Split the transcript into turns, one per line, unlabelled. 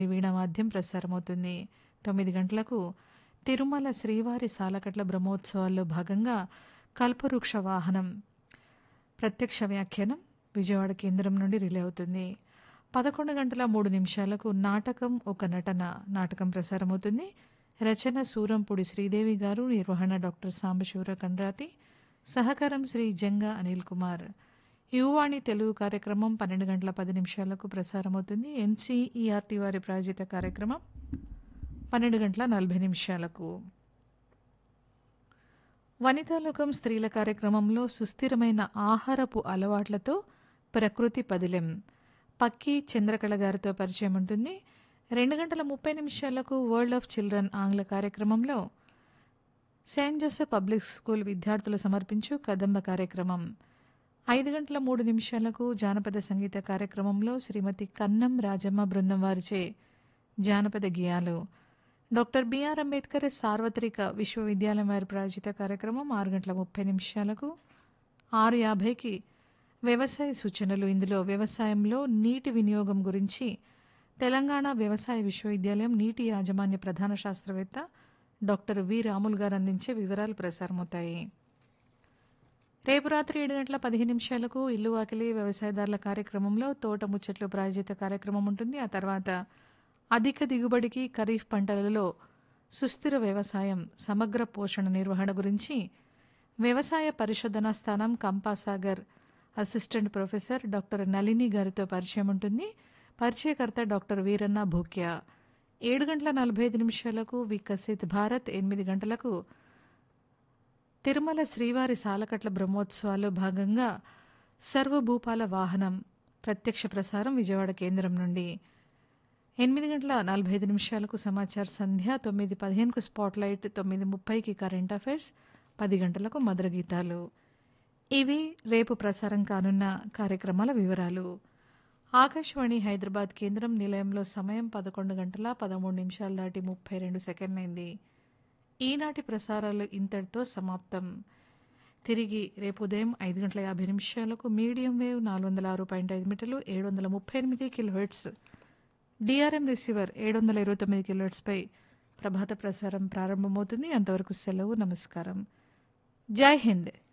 వీణావాద్యం ప్రసారమవుతుంది తొమ్మిది గంటలకు తిరుమల శ్రీవారి సాలకట్ల బ్రహ్మోత్సవాల్లో భాగంగా కల్పవృక్ష వాహనం ప్రత్యక్ష వ్యాఖ్యానం విజయవాడ కేంద్రం నుండి రిలే అవుతుంది పదకొండు గంటల మూడు నిమిషాలకు నాటకం ఒక నటన నాటకం ప్రసారమవుతుంది రచన సూరంపూడి శ్రీదేవి గారు నిర్వహణ డాక్టర్ సాంబశివర కండ్రాతి సహకారం శ్రీ జంగా అనిల్ కుమార్ యువాణి తెలుగు కార్యక్రమం పన్నెండు గంటల పది నిమిషాలకు ప్రసారమవుతుంది ఎన్సీఈఆర్టీ వారి ప్రాయోజిత కార్యక్రమం పన్నెండు గంటల నలభై నిమిషాలకు వనితాలోకం స్త్రీల కార్యక్రమంలో సుస్థిరమైన ఆహారపు అలవాట్లతో ప్రకృతి పదిలెం పక్కి చంద్రకళ గారితో పరిచయం ఉంటుంది రెండు గంటల ముప్పై నిమిషాలకు వరల్డ్ ఆఫ్ చిల్డ్రన్ ఆంగ్ల కార్యక్రమంలో సెయింట్ జోసెఫ్ పబ్లిక్ స్కూల్ విద్యార్థులు సమర్పించు కదంబ కార్యక్రమం ఐదు గంటల మూడు నిమిషాలకు జానపద సంగీత కార్యక్రమంలో శ్రీమతి కన్నం రాజమ్మ బృందం వారిచే జానపద గేయాలు డాక్టర్ బిఆర్ అంబేద్కర్ సార్వత్రిక విశ్వవిద్యాలయం వారి ప్రాయోజిత కార్యక్రమం ఆరు గంటల ముప్పై నిమిషాలకు ఆరు యాభైకి వ్యవసాయ సూచనలు ఇందులో వ్యవసాయంలో నీటి వినియోగం గురించి తెలంగాణ వ్యవసాయ విశ్వవిద్యాలయం నీటి యాజమాన్య ప్రధాన శాస్త్రవేత్త డాక్టర్ వి రాములు గారు అందించే వివరాలు ప్రసారమవుతాయి రేపు రాత్రి ఏడు గంటల పదిహేను నిమిషాలకు ఇల్లు వాకిలి వ్యవసాయదారుల కార్యక్రమంలో తోట ముచ్చట్లు ప్రాయోజిత కార్యక్రమం ఉంటుంది ఆ తర్వాత అధిక దిగుబడికి ఖరీఫ్ పంటలలో సుస్థిర వ్యవసాయం సమగ్ర పోషణ నిర్వహణ గురించి వ్యవసాయ పరిశోధనా స్థానం Kampasagar assistant professor doctor Nalini గారితో పరిచయం ఉంటుంది పరిచయకర్త డాక్టర్ వీరన్న భూక్య ఏడు గంటల నలభై ఐదు నిమిషాలకు వికసిత్ భారత్ ఎనిమిది గంటలకు తిరుమల శ్రీవారి సాలకట్ల బ్రహ్మోత్సవాల్లో భాగంగా సర్వభూపాల వాహనం ప్రత్యక్ష ప్రసారం విజయవాడ కేంద్రం నుండి ఎనిమిది గంటల నలభై ఐదు నిమిషాలకు సమాచార సంధ్య తొమ్మిది పదిహేనుకు స్పాట్లైట్ తొమ్మిది ముప్పైకి కరెంట్ అఫైర్స్ పది గంటలకు మధుర గీతాలు ఇవి రేపు ప్రసారం కానున్న కార్యక్రమాల వివరాలు ఆకాశవాణి హైదరాబాద్ కేంద్రం నిలయంలో సమయం పదకొండు గంటల పదమూడు నిమిషాలు దాటి ముప్పై రెండు సెకండ్లైంది ఈనాటి ప్రసారాలు ఇంతటితో సమాప్తం తిరిగి రేపు ఉదయం ఐదు గంటల యాభై నిమిషాలకు మీడియం వేవ్ నాలుగు వందల ఆరు పాయింట్ ఐదు మీటర్లు ఏడు వందల ముప్పై ఎనిమిది కిలోహెట్స్ డిఆర్ఎం రిసీవర్ ఏడు వందల ఇరవై తొమ్మిది కిలోహెట్స్పై ప్రభాత ప్రసారం ప్రారంభమవుతుంది అంతవరకు సెలవు నమస్కారం జై హింద్